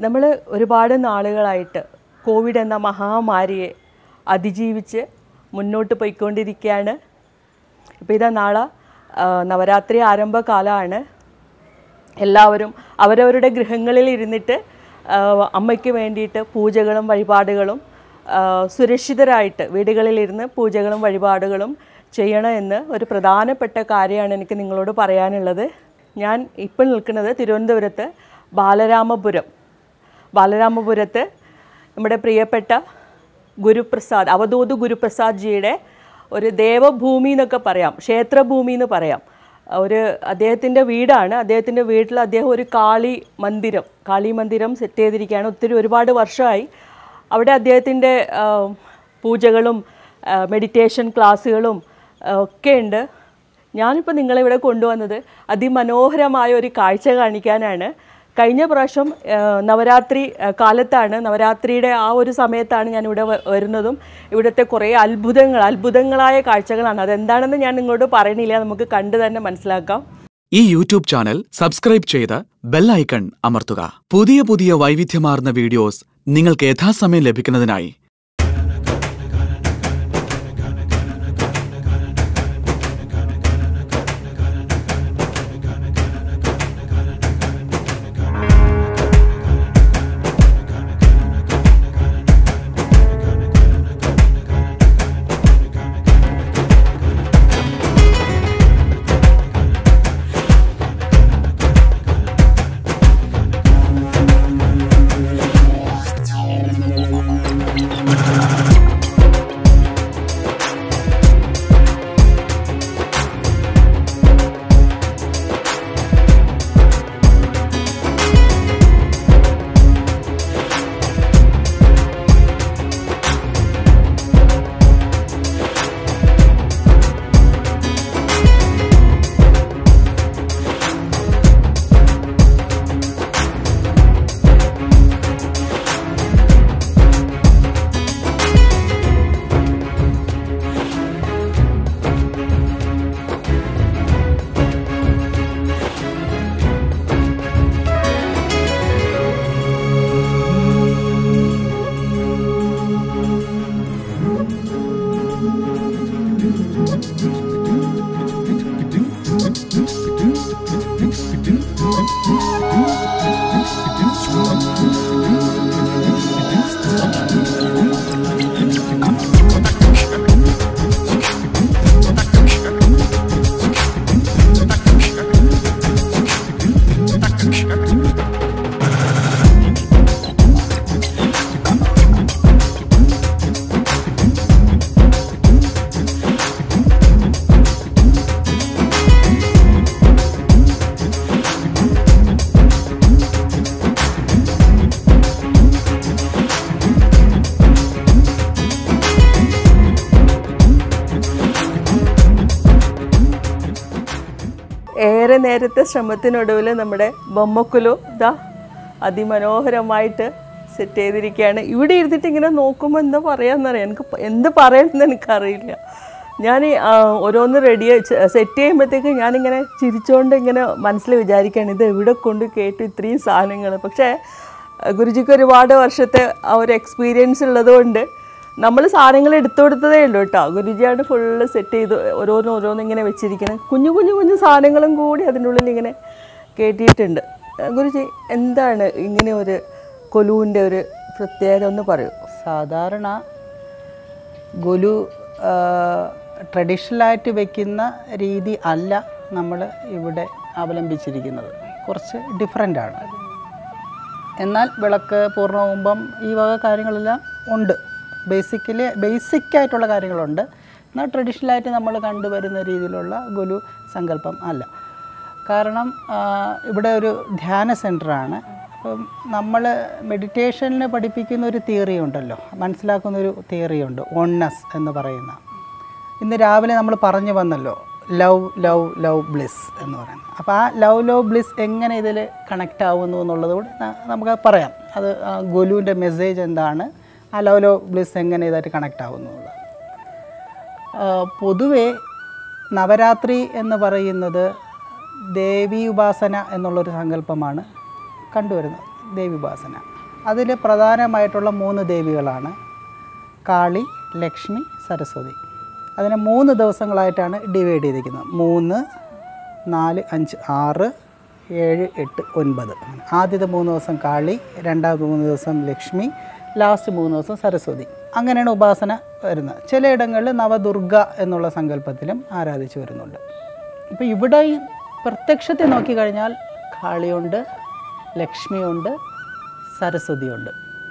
നമ്മൾ ഒരുപാട് നാളുകളായിട്ട് കോവിഡ് എന്ന മഹാമാരിയെ അതിജീവിച്ച് മുന്നോട്ട് പോയിക്കൊണ്ടിരിക്കുകയാണ് ഇപ്പോൾ ഇതാ നാളെ ആ, നവരാത്രി ആരംഭകാലമാണ് എല്ലാവരും അവരവരുടെ ഗൃഹങ്ങളിൽ ഇരുന്നിട്ട് ആ, അമ്മയ്ക്ക് വേണ്ടിയിട്ട് പൂജകളും വഴിപാടുകളും ആ, സുരക്ഷിതരായിട്ട് വീടുകളിലിരുന്ന് പൂജകളും വഴിപാടുകളും ചെയ്യണമെന്ന് ഒരു പ്രധാനപ്പെട്ട കാര്യമാണ് എനിക്ക് നിങ്ങളോട് പറയാനുള്ളത് ഞാൻ ഇപ്പോൾ നിൽക്കുന്നത് തിരുവനന്തപുരത്ത് ബാലരാമപുരം ബാലരാമപുരത്ത് നമ്മുടെ പ്രിയപ്പെട്ട ഗുരുപ്രസാദ് അവധൂത് ഗുരുപ്രസാദ് ജിയുടെ ഒരു ദേവഭൂമി എന്നൊക്കെ പറയാം ക്ഷേത്രഭൂമി എന്ന് പറയാം ഒരു അദ്ദേഹത്തിൻ്റെ വീടാണ് അദ്ദേഹത്തിൻ്റെ വീട്ടിൽ അദ്ദേഹം ഒരു കാളി മന്ദിരം കാളി മന്ദിരം സെറ്റ് ചെയ്തിരിക്കുകയാണ് ഒത്തിരി ഒരുപാട് വർഷമായി അവിടെ അദ്ദേഹത്തിൻ്റെ ആ, പൂജകളും മെഡിറ്റേഷൻ ക്ലാസ്സുകളും ആ, ഒക്കെ ഉണ്ട് ഞാനിപ്പോൾ നിങ്ങളെ ഇവിടെ കൊണ്ടുവന്നത് അതിമനോഹരമായ ഒരു കാഴ്ച കാണിക്കാനാണ് കഴിഞ്ഞ പ്രാവശ്യം ആ, നവരാത്രി ആ, കാലത്താണ് നവരാത്രിയുടെ ആ ഒരു സമയത്താണ് ഞാൻ ഇവിടെ വ- വരുന്നതും ഇവിടുത്തെ കുറേ അത്ഭുതങ്ങൾ അത്ഭുതങ്ങളായ കാഴ്ചകളാണ് അതെന്താണെന്ന് ഞാൻ നിങ്ങളോട് പറയണില്ല നമുക്ക് കണ്ടു തന്നെ മനസ്സിലാക്കാം ഈ യൂട്യൂബ് ചാനൽ സബ്സ്ക്രൈബ് ചെയ്ത് ബെൽ ഐക്കൺ അമർത്തുക പുതിയ പുതിയ വൈവിധ്യമാർന്ന വീഡിയോസ് നിങ്ങൾക്ക് യഥാസമയം ലഭിക്കുന്നതിനായി ഏറെ നേരത്തെ ശ്രമത്തിനൊടുവിൽ നമ്മുടെ ബൊമ്മക്കുലു ഇതാ അതിമനോഹരമായിട്ട് സെറ്റ് ചെയ്തിരിക്കുകയാണ് ഇവിടെ ഇരുന്നിട്ട് ഇങ്ങനെ നോക്കുമ്പോൾ എന്താ പറയാന്നറിയാം എനിക്ക് പ- എന്ത് പറയണമെന്ന് എനിക്കറിയില്ല ഞാൻ ഈ, ആ, ഓരോന്ന് റെഡി സെറ്റ് ചെയ്യുമ്പോഴത്തേക്ക് ഞാനിങ്ങനെ ചിരിച്ചുകൊണ്ട് ഇങ്ങനെ മനസ്സിൽ വിചാരിക്കുകയാണ് ഇത് എവിടെ കൊണ്ട് കേട്ടു ഇത്രയും സാധനങ്ങൾ പക്ഷേ ആ, ഗുരുജിക്ക് ഒരുപാട് വർഷത്തെ ആ ഒരു എക്സ്പീരിയൻസ് ഉള്ളതുകൊണ്ട് നമ്മൾ സാധനങ്ങൾ എടുത്തു കൊടുത്തതേ ഉള്ളൂ കേട്ടോ ഗുരുജിയാണ് ഫുള്ള് സെറ്റ് ചെയ്ത് ഓരോന്ന് ഓരോന്ന് ഇങ്ങനെ വെച്ചിരിക്കണം കുഞ്ഞു കുഞ്ഞു കുഞ്ഞു സാധനങ്ങളും കൂടി അതിൻ്റെ ഉള്ളിൽ ഇങ്ങനെ കയറ്റിയിട്ടുണ്ട് ആ, ഗുരുജി എന്താണ് ഇങ്ങനെ ഒരു കൊലുവിൻ്റെ ഒരു പ്രത്യേകത ഒന്ന് പറയൂ സാധാരണ ഗുലു ട്രഡീഷണലായിട്ട് വെക്കുന്ന രീതി അല്ല നമ്മൾ ഇവിടെ അവലംബിച്ചിരിക്കുന്നത് കുറച്ച് ഡിഫറെൻ്റ് ആണ് എന്നാൽ വിളക്ക് പൂർണ്ണകുംഭം ഈ വക കാര്യങ്ങളെല്ലാം ഉണ്ട് ബേസിക്കലി ബേസിക് ആയിട്ടുള്ള കാര്യങ്ങളുണ്ട് എന്നാൽ ട്രഡീഷണലായിട്ട് നമ്മൾ കണ്ടുവരുന്ന രീതിയിലുള്ള ഗുലു സങ്കല്പം അല്ല കാരണം ആ, ഇവിടെ ഒരു ധ്യാന സെൻറ്ററാണ് അപ്പം നമ്മൾ മെഡിറ്റേഷനിൽ പഠിപ്പിക്കുന്ന ഒരു തിയറി ഉണ്ടല്ലോ മനസ്സിലാക്കുന്ന ഒരു തിയറി ഉണ്ട് ഒണ്ണസ് എന്ന് പറയുന്ന ഇന്ന് രാവിലെ നമ്മൾ പറഞ്ഞു വന്നല്ലോ ലവ് ലവ് ലവ് ബ്ലിസ് എന്ന് പറയുന്നത് അപ്പോൾ ആ ലവ് ലവ് ബ്ലിസ് എങ്ങനെ ഇതിൽ കണക്റ്റ് ആവുന്നു എന്നുള്ളത് കൂടി ന- നമുക്ക് പറയാം അത് ആ ഗുലുവിൻ്റെ മെസ്സേജ് എന്താണ് ആ ലവ് ലവ് ബ്ലിസ് എങ്ങനെ ഇതായിട്ട് കണക്റ്റ് ആവുന്നു എന്നുള്ളത് ആ, പൊതുവെ നവരാത്രി എന്ന് പറയുന്നത് ദേവി ഉപാസന എന്നുള്ളൊരു സങ്കല്പമാണ് കണ്ടുവരുന്നത് ദേവി ഉപാസന അതിൽ പ്രധാനമായിട്ടുള്ള മൂന്ന് ദേവികളാണ് കാളി ലക്ഷ്മി സരസ്വതി അതിനെ മൂന്ന് ദിവസങ്ങളായിട്ടാണ് ഡിവൈഡ് ചെയ്തിരിക്കുന്നത് മൂന്ന് നാല് അഞ്ച് ആറ് ഏഴ് എട്ട് ഒൻപത് അങ്ങനെ. ആദ്യത്തെ മൂന്ന് ദിവസം കാളി രണ്ടാമത്തെ മൂന്ന് ദിവസം ലക്ഷ്മി ലാസ്റ്റ് മൂന്ന് ദിവസം സരസ്വതി അങ്ങനെയാണ് ഉപാസന വരുന്നത് ചിലയിടങ്ങളിൽ നവദുർഗ എന്നുള്ള സങ്കല്പത്തിലും ആരാധിച്ചു വരുന്നുണ്ട് ഇപ്പോൾ ഇവിടെ ഈ പ്രത്യക്ഷത്തെ നോക്കിക്കഴിഞ്ഞാൽ കാളിയുണ്ട് ലക്ഷ്മിയുണ്ട് സരസ്വതിയുണ്ട്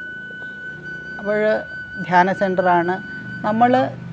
അപ്പോൾ ധ്യാന സെൻ്ററാണ് നമ്മൾ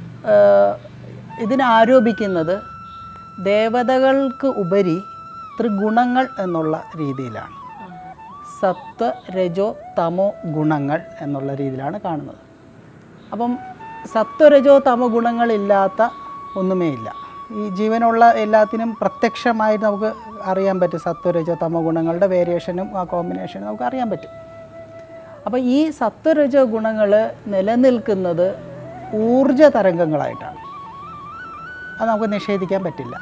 ഇതിനെ ആരോപിക്കുന്നത് ദേവതകൾക്ക് ഉപരി ത്രിഗുണങ്ങൾ എന്നുള്ള രീതിയിലാണ് സത്വ രജോ തമോ ഗുണങ്ങൾ എന്നുള്ള രീതിയിലാണ് കാണുന്നത് അപ്പം സത്വരജോ തമോ ഗുണങ്ങളില്ലാത്ത ഒന്നുമേ ഇല്ല ഈ ജീവനുള്ള എല്ലാത്തിനും പ്രത്യക്ഷമായിട്ട് നമുക്ക് അറിയാൻ പറ്റും സത്വരജോ തമോ ഗുണങ്ങളുടെ വേരിയേഷനും ആ കോമ്പിനേഷനും നമുക്ക് അറിയാൻ പറ്റും അപ്പോൾ ഈ സത്വരജോ ഗുണങ്ങൾ നിലനിൽക്കുന്നത് ഊർജ തരംഗങ്ങളായിട്ടാണ് അത് നമുക്ക് നിഷേധിക്കാൻ പറ്റില്ല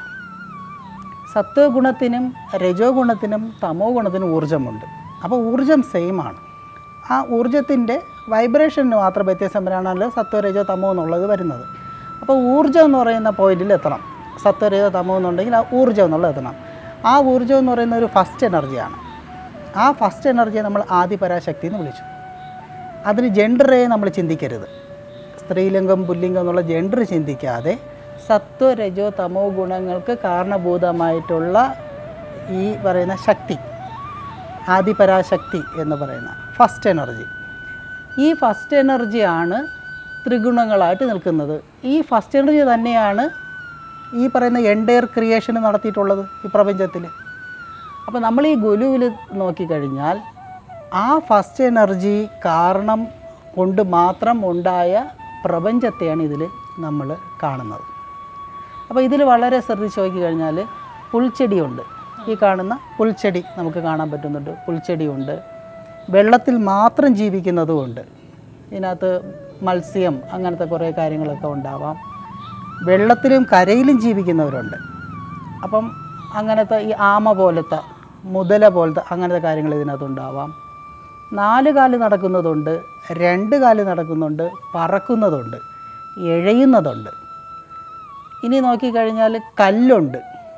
സത്വ ഗുണത്തിനും രജോ ഗുണത്തിനും തമോ ഗുണത്തിനും ഊർജ്ജമുണ്ട് അപ്പോൾ ഊർജ്ജം സെയിം ആണ് ആ ഊർജ്ജത്തിൻ്റെ വൈബ്രേഷന് മാത്രം വ്യത്യാസം വരാണല്ലോ സത്വ രജോ തമോ എന്നുള്ളത് വരുന്നത് അപ്പോൾ ഊർജ്ജം എന്ന് പറയുന്ന പോയിന്റിൽ എത്തണം സത്വ രജോ തമോ എന്നുണ്ടെങ്കിൽ ആ ഊർജ്ജം എന്നുള്ളത് എത്തണം ആ ഊർജ്ജം എന്ന് പറയുന്ന ഒരു ഫസ്റ്റ് എനർജിയാണ് ആ ഫസ്റ്റ് എനർജിയെ നമ്മൾ ആദിപരാശക്തി എന്ന് വിളിച്ചു അതിന് ജെൻഡറെ നമ്മൾ ചിന്തിക്കരുത് സ്ത്രീലിംഗം പുല്ലിംഗം എന്നുള്ള ജെൻഡർ ചിന്തിക്കാതെ സത്വ രജോ തമോ ഗുണങ്ങൾക്ക് കാരണഭൂതമായിട്ടുള്ള ഈ പറയുന്ന ശക്തി ആദിപരാശക്തി എന്ന് പറയുന്ന ഫസ്റ്റ് എനർജി ഈ ഫസ്റ്റ് എനർജിയാണ് ത്രിഗുണങ്ങളായിട്ട് നിൽക്കുന്നത് ഈ ഫസ്റ്റ് എനർജി തന്നെയാണ് ഈ പറയുന്ന എൻഡയർ ക്രിയേഷൻ നടത്തിയിട്ടുള്ളത് ഈ പ്രപഞ്ചത്തിൽ അപ്പോൾ നമ്മൾ ഈ ഗുലുവിൽ നോക്കിക്കഴിഞ്ഞാൽ ആ ഫസ്റ്റ് എനർജി കാരണം കൊണ്ട് മാത്രം ഉണ്ടായ പ്രപഞ്ചത്തെയാണ് ഇതിൽ നമ്മൾ കാണുന്നത് അപ്പോൾ ഇതിൽ വളരെ ശ്രദ്ധിച്ച് നോക്കിക്കഴിഞ്ഞാൽ പുൽച്ചെടിയുണ്ട് ഈ കാണുന്ന പുൽച്ചെടി നമുക്ക് കാണാൻ പറ്റുന്നുണ്ട് പുൽച്ചെടിയുണ്ട് വെള്ളത്തിൽ മാത്രം ജീവിക്കുന്നതുമുണ്ട് ഇതിനകത്ത് മത്സ്യം അങ്ങനത്തെ കുറേ കാര്യങ്ങളൊക്കെ ഉണ്ടാവാം വെള്ളത്തിലും കരയിലും ജീവിക്കുന്നവരുണ്ട് അപ്പം അങ്ങനത്തെ ഈ ആമ പോലത്തെ മുതല പോലത്തെ അങ്ങനത്തെ കാര്യങ്ങൾ ഇതിനകത്തുണ്ടാവാം നാല് കാല് നടക്കുന്നതുണ്ട് രണ്ട് കാല് നടക്കുന്നുണ്ട് പറക്കുന്നതുണ്ട് എഴയുന്നതുണ്ട് ഇനി നോക്കിക്കഴിഞ്ഞാൽ കല്ലുണ്ട്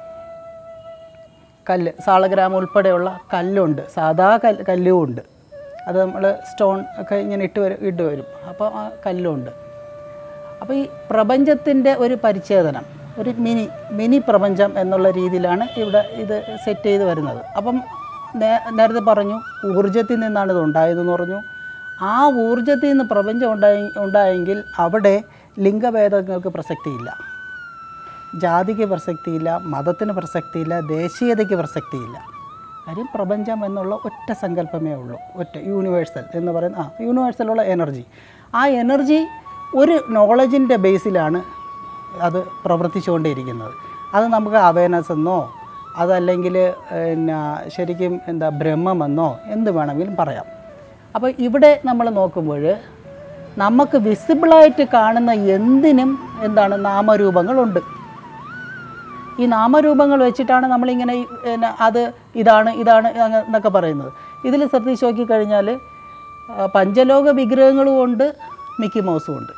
കല്ല് സാളഗ്രാമം ഉൾപ്പെടെയുള്ള കല്ലുണ്ട് സാധാ കല്ല് കല്ലും ഉണ്ട് അത് നമ്മൾ സ്റ്റോൺ ഒക്കെ ഇങ്ങനെ ഇട്ട് വരും ഇട്ട് വരും അപ്പോൾ ആ കല്ലുണ്ട് അപ്പോൾ ഈ പ്രപഞ്ചത്തിൻ്റെ ഒരു പരിച്ഛേദനം ഒരു മിനി മിനി പ്രപഞ്ചം എന്നുള്ള രീതിയിലാണ് ഇവിടെ ഇത് സെറ്റ് ചെയ്ത് വരുന്നത് അപ്പം നേ- നേരത്തെ പറഞ്ഞു ഊർജത്തിൽ നിന്നാണ് ഇത് ഉണ്ടായതെന്ന് പറഞ്ഞു ആ ഊർജത്തിൽ നിന്ന് പ്രപഞ്ചം ഉണ്ടായി ഉണ്ടായെങ്കിൽ അവിടെ ലിംഗഭേദങ്ങൾക്ക് പ്രസക്തിയില്ല ജാതിക്ക് പ്രസക്തിയില്ല മതത്തിന് പ്രസക്തിയില്ല ദേശീയതയ്ക്ക് പ്രസക്തിയില്ല കാര്യം പ്രപഞ്ചം എന്നുള്ള ഒറ്റ സങ്കല്പമേ ഉള്ളൂ ഒറ്റ യൂണിവേഴ്സൽ എന്ന് പറയുന്ന ആ യൂണിവേഴ്സലുള്ള എനർജി ആ എനർജി ഒരു നോളജിൻ്റെ ബേസിലാണ് അത് പ്രവർത്തിച്ചുകൊണ്ടേയിരിക്കുന്നത് അത് നമുക്ക് അവയർനെസ് എന്നോ അതല്ലെങ്കിൽ പിന്നെ ശരിക്കും എന്താ ബ്രഹ്മമെന്നോ എന്ത് വേണമെങ്കിലും പറയാം അപ്പോൾ ഇവിടെ നമ്മൾ നോക്കുമ്പോൾ നമുക്ക് വിസിബിളായിട്ട് കാണുന്ന എന്തിനും എന്താണ് നാമരൂപങ്ങളുണ്ട് ഈ നാമരൂപങ്ങൾ വെച്ചിട്ടാണ് നമ്മളിങ്ങനെ ഈ, പിന്നെ അത് ഇതാണ് ഇതാണ് അങ്ങ- എന്നൊക്കെ പറയുന്നത് ഇതിൽ ശ്രദ്ധിച്ച് നോക്കിക്കഴിഞ്ഞാൽ ആ, പഞ്ചലോക വിഗ്രഹങ്ങളും ഉണ്ട് മിക്കി മൗസും ഉണ്ട്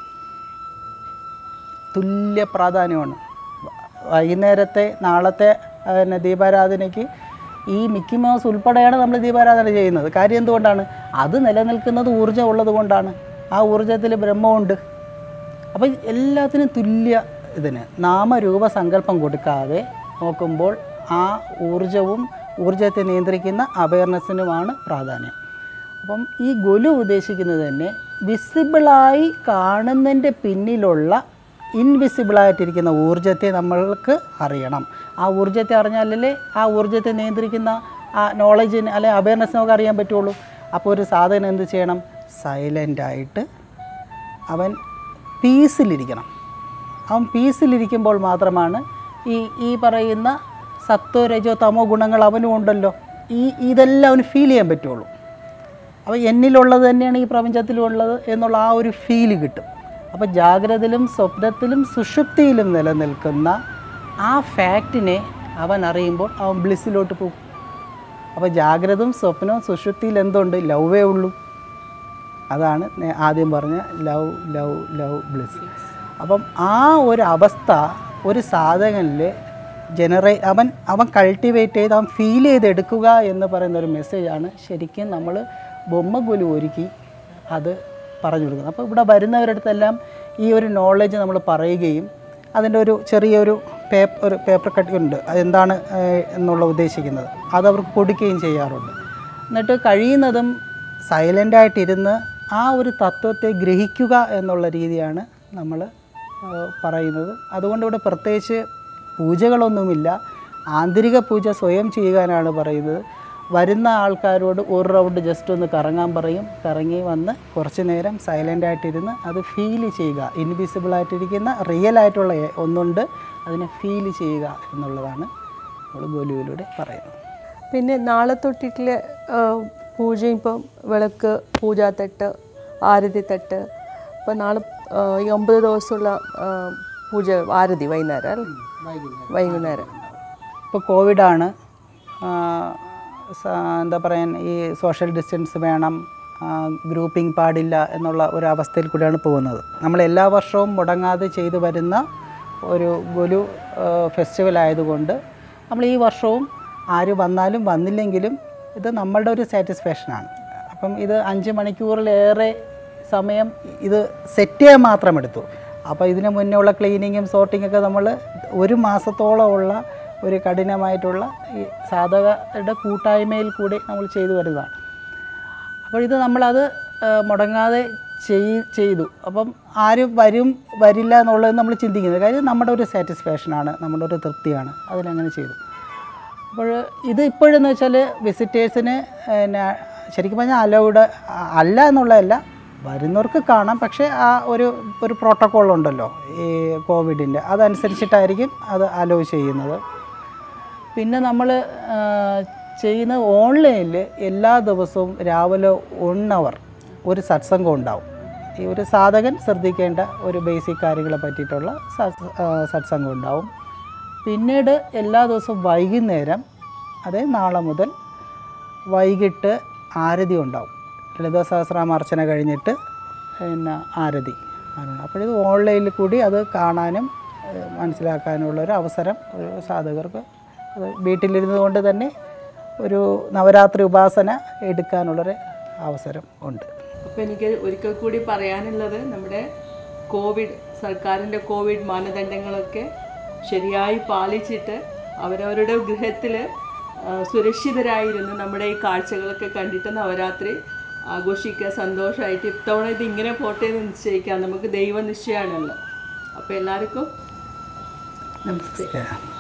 തുല്യ പ്രാധാന്യമാണ് വൈകുന്നേരത്തെ നാളത്തെ ആ, പിന്നെ ദീപാരാധനയ്ക്ക് ഈ മിക്കി മൗസ് ഉൾപ്പെടെയാണ് നമ്മൾ ദീപാരാധന ചെയ്യുന്നത് കാര്യം എന്തുകൊണ്ടാണ് അത് നിലനിൽക്കുന്നത് ഊർജ്ജം ഉള്ളത് കൊണ്ടാണ് ആ ഊർജ്ജത്തിൽ ബ്രഹ്മമുണ്ട് അപ്പോൾ എല്ലാത്തിനും തുല്യ ഇതിന് നാമരൂപ സങ്കല്പം കൊടുക്കാതെ നോക്കുമ്പോൾ ആ ഊർജവും ഊർജത്തെ നിയന്ത്രിക്കുന്ന അവയർനെസ്സിനുമാണ് പ്രാധാന്യം അപ്പം ഈ ഗുലു ഉദ്ദേശിക്കുന്നത് തന്നെ വിസിബിളായി കാണുന്നതിൻ്റെ പിന്നിലുള്ള ഇൻവിസിബിളായിട്ടിരിക്കുന്ന ഊർജത്തെ നമ്മൾക്ക് അറിയണം ആ ഊർജത്തെ അറിഞ്ഞാലല്ലേ ആ ഊർജത്തെ നിയന്ത്രിക്കുന്ന ആ നോളജിന് അല്ലെ അവയർനെസ് നമുക്ക് അറിയാൻ പറ്റുള്ളൂ അപ്പോൾ ഒരു സാധനം എന്ത് ചെയ്യണം സൈലൻ്റായിട്ട് അവൻ പീസിലിരിക്കണം അവൻ പീസിലിരിക്കുമ്പോൾ മാത്രമാണ് ഈ ഈ പറയുന്ന സത്വ രജോ തമോ ഗുണങ്ങൾ അവനും ഉണ്ടല്ലോ ഈ ഇതെല്ലാം അവന് ഫീൽ ചെയ്യാൻ പറ്റുള്ളൂ അപ്പോൾ എന്നിലുള്ളത് തന്നെയാണ് ഈ പ്രപഞ്ചത്തിലും ഉള്ളത് എന്നുള്ള ആ ഒരു ഫീല് കിട്ടും അപ്പോൾ ജാഗ്രതയിലും സ്വപ്നത്തിലും സുഷുപ്തിയിലും നിലനിൽക്കുന്ന ആ ഫാക്റ്റിനെ അവൻ അറിയുമ്പോൾ അവൻ ബ്ലിസ്സിലോട്ട് പോകും അപ്പോൾ ജാഗ്രതയും സ്വപ്നവും സുഷുപ്തിയിൽ എന്തുണ്ട് ലവേ ഉള്ളൂ അതാണ് നേ- ആദ്യം പറഞ്ഞ ലവ് ലവ് ലവ് ബ്ലിസ് അപ്പം ആ ഒരു അവസ്ഥ ഒരു സാധകനിൽ ജനറേ അവൻ അവൻ കൾട്ടിവേറ്റ് ചെയ്ത് അവൻ ഫീൽ ചെയ്തെടുക്കുക എന്ന് പറയുന്ന ഒരു മെസ്സേജാണ് ശരിക്കും നമ്മൾ ബൊമ്മഗുലു ഒരുക്കി അത് പറഞ്ഞു കൊടുക്കുന്നത് അപ്പോൾ ഇവിടെ വരുന്നവരുടെ അടുത്തെല്ലാം ഈ ഒരു നോളജ് നമ്മൾ പറയുകയും അതിൻ്റെ ഒരു ചെറിയൊരു പേപ്പർ ഒരു പേപ്പർ കട്ട് ഉണ്ട് അതെന്താണ് ഏഹ്, എന്നുള്ള ഉദ്ദേശിക്കുന്നത് അത് അവർക്ക് കൊടുക്കുകയും ചെയ്യാറുണ്ട് എന്നിട്ട് കഴിയുന്നതും സൈലൻ്റായിട്ടിരുന്ന് ആ ഒരു തത്വത്തെ ഗ്രഹിക്കുക എന്നുള്ള രീതിയാണ് നമ്മൾ പറയുന്നത് അതുകൊണ്ട് ഇവിടെ പ്രത്യേകിച്ച് പൂജകളൊന്നുമില്ല ആന്തരിക പൂജ സ്വയം ചെയ്യാനാണ് പറയുന്നത് വരുന്ന ആൾക്കാരോട് ഒരു റൗണ്ട് ജസ്റ്റ് ഒന്ന് കറങ്ങാൻ പറയും കറങ്ങി വന്ന് കുറച്ച് നേരം സൈലൻ്റ് ആയിട്ടിരുന്ന് അത് ഫീൽ ചെയ്യുക ഇൻവിസിബിൾ ആയിട്ടിരിക്കുന്ന റിയൽ ആയിട്ടുള്ള എ- ഒന്നുണ്ട് അതിനെ ഫീൽ ചെയ്യുക എന്നുള്ളതാണ് നമ്മൾ ഗോലുവിലൂടെ പറയുന്നത് പിന്നെ നാളെ തൊട്ടിട്ടുള്ള ആ, പൂജയും ഇപ്പം വിളക്ക് പൂജാത്തട്ട് ആരതിത്തട്ട് ഇപ്പം നാളെ ആ, ഈ ഒമ്പത് ദിവസമുള്ള ആ, പൂജ ആരതി വൈകുന്നേരം അല്ലേ വൈകുന്നേരം ഇപ്പോൾ കോവിഡാണ് ആ, സ- എന്താ പറയാൻ ഈ സോഷ്യൽ ഡിസ്റ്റൻസ് വേണം ഗ്രൂപ്പിംഗ് പാടില്ല എന്നുള്ള ഒരു അവസ്ഥയിൽ കൂടിയാണ് പോകുന്നത് നമ്മൾ എല്ലാ വർഷവും മുടങ്ങാതെ ചെയ്തു വരുന്ന ഒരു ഗുരു ഫെസ്റ്റിവൽ ആയതുകൊണ്ട് നമ്മൾ ഈ വർഷവും ആര് വന്നാലും വന്നില്ലെങ്കിലും ഇത് നമ്മളുടെ ഒരു സാറ്റിസ്ഫാക്ഷനാണ് അപ്പം ഇത് അഞ്ച് മണിക്കൂറിലേറെ സമയം ഇത് സെറ്റ് ചെയ്യാൻ മാത്രം എടുത്തു അപ്പോൾ ഇതിന് മുന്നേ ഉള്ള ക്ലീനിങ്ങും സോർട്ടിങ്ങും ഒക്കെ നമ്മൾ ഒരു മാസത്തോളമുള്ള ഒരു കഠിനമായിട്ടുള്ള ഈ സാധകരുടെ കൂട്ടായ്മയിൽ കൂടി നമ്മൾ ചെയ്തു വരുന്നതാണ് അപ്പോൾ ഇത് നമ്മളത് ആ, മുടങ്ങാതെ ചെയ് ചെയ്തു അപ്പം ആരും വരും വരില്ല എന്നുള്ളത് നമ്മൾ ചിന്തിക്കുന്നത് കാര്യം നമ്മുടെ ഒരു സാറ്റിസ്ഫാക്ഷനാണ് നമ്മുടെ ഒരു തൃപ്തിയാണ് അതിനങ്ങനെ ചെയ്തു അപ്പോൾ ഇത് ഇപ്പോഴെന്ന് വെച്ചാൽ വിസിറ്റേഴ്സിന് പിന്നെ ശരിക്കും പറഞ്ഞാൽ അലൗഡ് അല്ല എന്നുള്ളതല്ല വരുന്നവർക്ക് കാണാം പക്ഷേ ആ ഒരു ഒരു പ്രോട്ടോക്കോൾ ഉണ്ടല്ലോ ഈ കോവിഡിൻ്റെ അതനുസരിച്ചിട്ടായിരിക്കും അത് അലോ ചെയ്യുന്നത് പിന്നെ നമ്മൾ ചെയ്യുന്ന ഓൺലൈനിൽ എല്ലാ ദിവസവും രാവിലെ വൺ അവർ ഒരു സത്സംഗം ഉണ്ടാവും ഈ ഒരു സാധകൻ ശ്രദ്ധിക്കേണ്ട ഒരു ബേസിക് കാര്യങ്ങളെ പറ്റിയിട്ടുള്ള സത്സ- ആ, സത്സംഗം ഉണ്ടാവും പിന്നീട് എല്ലാ ദിവസവും വൈകുന്നേരം അതെ നാളെ മുതൽ വൈകിട്ട് ആരതി ഉണ്ടാവും ലളിത സഹസ്രാമ അർച്ചന കഴിഞ്ഞിട്ട് പിന്നെ ആരതി ആണ് അപ്പോഴിത് ഓൺലൈനിൽ കൂടി അത് കാണാനും ഏഹ്, മനസ്സിലാക്കാനുള്ള ഒരു അവസരം ഒരു സാധകർക്ക് അത് വീട്ടിലിരുന്നു കൊണ്ട് തന്നെ ഒരു നവരാത്രി ഉപാസന എടുക്കാനുള്ളൊരു അവസരം ഉണ്ട് അപ്പോൾ എനിക്ക് ഒരിക്കൽ കൂടി പറയാനുള്ളത് നമ്മുടെ കോവിഡ് സർക്കാരിൻ്റെ കോവിഡ് മാനദണ്ഡങ്ങളൊക്കെ ശരിയായി പാലിച്ചിട്ട് അവരവരുടെ ഗൃഹത്തിൽ സുരക്ഷിതരായിരുന്ന് നമ്മുടെ ഈ കാഴ്ചകളൊക്കെ കണ്ടിട്ട് നവരാത്രി ആഘോഷിക്കുക സന്തോഷമായിട്ട് ഇത്തവണ ഇത് ഇങ്ങനെ പോട്ടെ എന്ന് നിശ്ചയിക്കാം നമുക്ക് ദൈവനിശ്ചയമാണല്ലോ അപ്പോൾ എല്ലാവർക്കും നമസ്തേ Yeah.